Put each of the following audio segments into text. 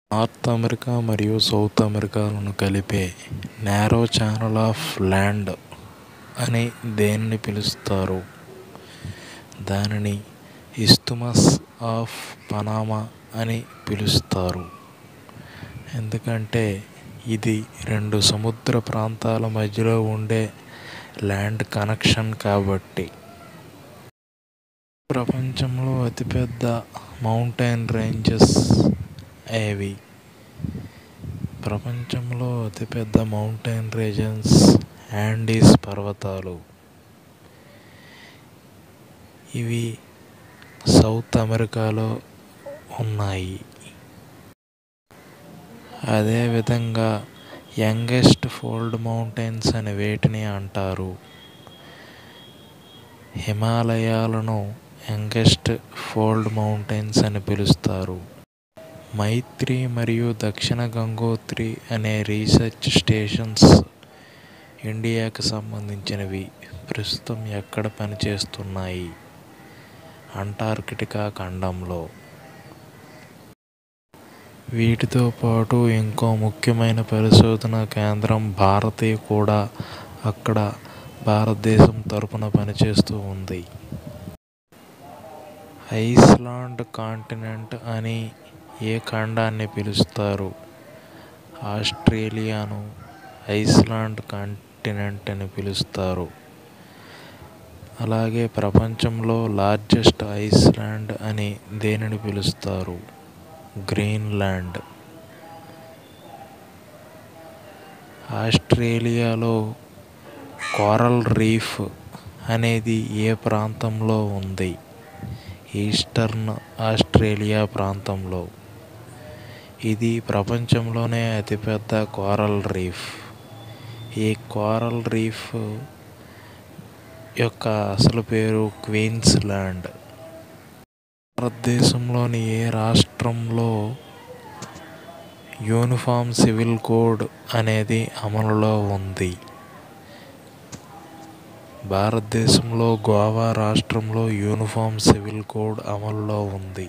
north America మరియు South అమెరికాలను కలిపే నేరో ఛానల్ ఆఫ్ ల్యాండ్ అని దేనిని పిలుస్తారు దానిని ఇస్థమస్ ఆఫ్ పనామా అని పిలుస్తారు ఎందుకంటే ఇది రెండు సముద్ర ప్రాంతాల మధ్యలో ఉండే ల్యాండ్ కనెక్షన్ కాబట్టి ప్రపంచంలో అతిపెద్ద మౌంటైన్ రేంజెస్ ఏవి ప్రపంచంలో అతిపెద్ద మౌంటైన్ రేంజెస్ యాండీస్ పర్వతాలు ఇవి సౌత్ అమెరికాలో ఉన్నాయి అదేవిధంగా యంగెస్ట్ ఫోల్డ్ మౌంటైన్స్ అని వేటిని అంటారు హిమాలయాలను యంగెస్ట్ ఫోల్డ్ మౌంటైన్స్ అని పిలుస్తారు మైత్రి మరియు దక్షిణ గంగోత్రి అనే రీసెర్చ్ స్టేషన్స్ ఇండియాకి సంబంధించినవి ప్రస్తుతం ఎక్కడ పనిచేస్తున్నాయి అంటార్కిటికా ఖండంలో వీటితో పాటు ఇంకో ముఖ్యమైన పరిశోధన కేంద్రం భారతి కూడా అక్కడ భారతదేశం తరపున పనిచేస్తూ ఉంది ఐస్లాండ్ కాంటినెంట్ అని ఏ ఖండాన్ని పిలుస్తారు ఆస్ట్రేలియాను ఐస్లాండ్ కాంటినెంట్ అని పిలుస్తారు అలాగే ప్రపంచంలో లార్జెస్ట్ ఐస్లాండ్ అని దేనిని పిలుస్తారు గ్రీన్లాండ్ ఆస్ట్రేలియాలో కోరల్ రీఫ్ అనేది ఏ ప్రాంతంలో ఉంది ఈస్టర్న్ ఆస్ట్రేలియా ప్రాంతంలో ఇది ప్రపంచంలోనే అతిపెద్ద కోరల్ రీఫ్ ఈ కోరల్ రీఫ్ యొక్క అసలు పేరు క్వీన్స్లాండ్ భారతదేశంలోని ఏ రాష్ట్రంలో యూనిఫామ్ సివిల్ కోడ్ అనేది అమలులో ఉంది భారతదేశంలో గోవా రాష్ట్రంలో యూనిఫామ్ సివిల్ కోడ్ అమలులో ఉంది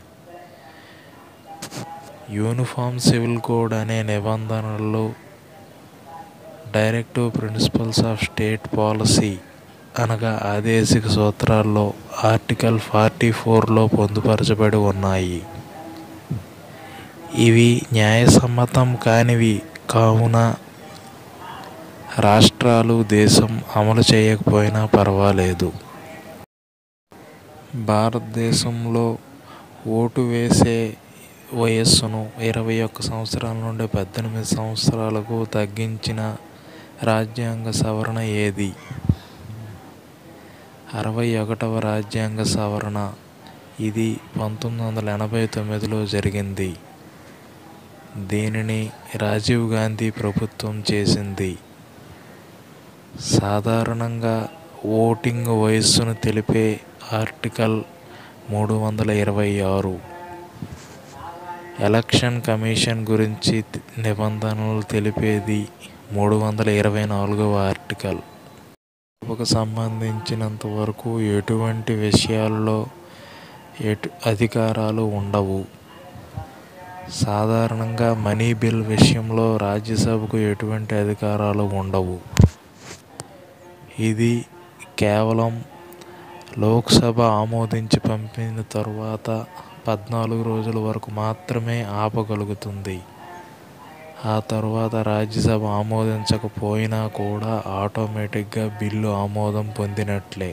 యూనిఫామ్ సివిల్ కోడ్ అనే నిబంధనలు directive principles of state policy అనగా ఆదేశిక సూత్రాల్లో ఆర్టికల్ ఫార్టీ ఫోర్లో పొందుపరచబడి ఉన్నాయి ఇవి న్యాయసమ్మతం కానివి కావున రాష్ట్రాలు దేశం అమలు చేయకపోయినా పర్వాలేదు భారతదేశంలో ఓటు వేసే వయస్సును ఇరవై ఒక్క సంవత్సరాల నుండి పద్దెనిమిది సంవత్సరాలకు తగ్గించిన రాజ్యాంగ సవరణ ఏది అరవై ఒకటవ రాజ్యాంగ సవరణ ఇది పంతొమ్మిది వందల ఎనభై తొమ్మిదిలో జరిగింది దీనిని రాజీవ్ గాంధీ ప్రభుత్వం చేసింది సాధారణంగా ఓటింగ్ వయస్సును తెలిపే ఆర్టికల్ మూడు వందల ఇరవై ఆరు ఎలక్షన్ కమిషన్ గురించి నిబంధనలు తెలిపేది మూడు వందల ఇరవై నాలుగవ ఆర్టికల్ సభకు సంబంధించినంత వరకు ఎటువంటి విషయాల్లో ఎటు అధికారాలు ఉండవు సాధారణంగా మనీ బిల్ విషయంలో రాజ్యసభకు ఎటువంటి అధికారాలు ఉండవు ఇది కేవలం లోక్సభ ఆమోదించి పంపిన తరువాత పద్నాలుగు రోజుల వరకు మాత్రమే ఆపగలుగుతుంది ఆ తర్వాత రాజ్యసభ ఆమోదించకపోయినా కూడా ఆటోమేటిక్గా బిల్లు ఆమోదం పొందినట్లే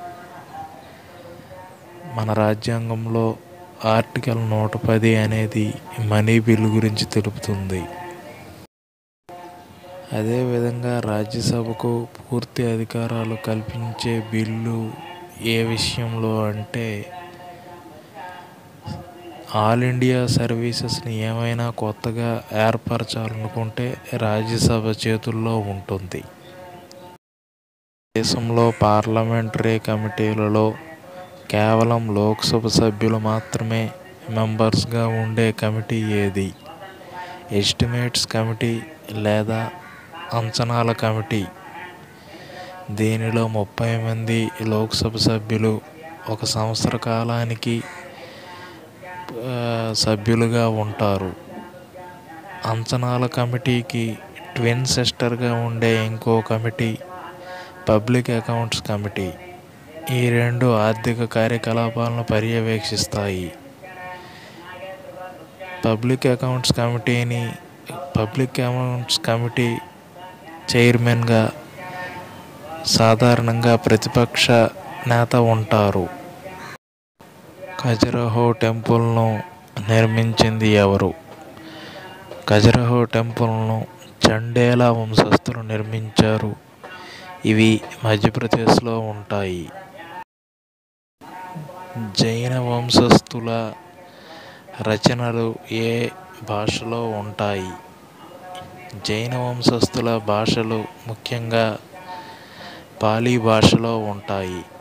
మన రాజ్యాంగంలో ఆర్టికల్ నూట పది అనేది మనీ బిల్లు గురించి తెలుపుతుంది అదేవిధంగా రాజ్యసభకు పూర్తి అధికారాలు కల్పించే బిల్లు ఏ విషయంలో అంటే ఆల్ ఇండియా సర్వీసెస్ని ఏమైనా కొత్తగా ఏర్పరచాలనుకుంటే రాజ్యసభ చేతుల్లో ఉంటుంది దేశంలో పార్లమెంటరీ కమిటీలలో కేవలం లోక్సభ సభ్యులు మాత్రమే మెంబర్స్గా ఉండే కమిటీ ఏది ఎస్టిమేట్స్ కమిటీ లేదా అంచనాల కమిటీ దీనిలో ముప్పై మంది లోక్సభ సభ్యులు ఒక సంవత్సర కాలానికి సభ్యులుగా ఉంటారు అంచనాల కమిటీకి ట్విన్ సిస్టర్గా ఉండే ఇంకో కమిటీ పబ్లిక్ అకౌంట్స్ కమిటీ ఈ రెండు ఆర్థిక కార్యకలాపాలను పర్యవేక్షిస్తాయి పబ్లిక్ అకౌంట్స్ కమిటీని పబ్లిక్ అకౌంట్స్ కమిటీ చైర్మన్గా సాధారణంగా ప్రతిపక్ష నేత ఉంటారు ఖజురహో టెంపుల్ను నిర్మించింది ఎవరు ఖజురహో టెంపుల్ను చండేలా వంశస్థులు నిర్మించారు ఇవి మధ్యప్రదేశ్లో ఉంటాయి జైన వంశస్థుల రచనలు ఏ భాషలో ఉంటాయి జైన వంశస్థుల భాషలు ముఖ్యంగా పాలీ భాషలో ఉంటాయి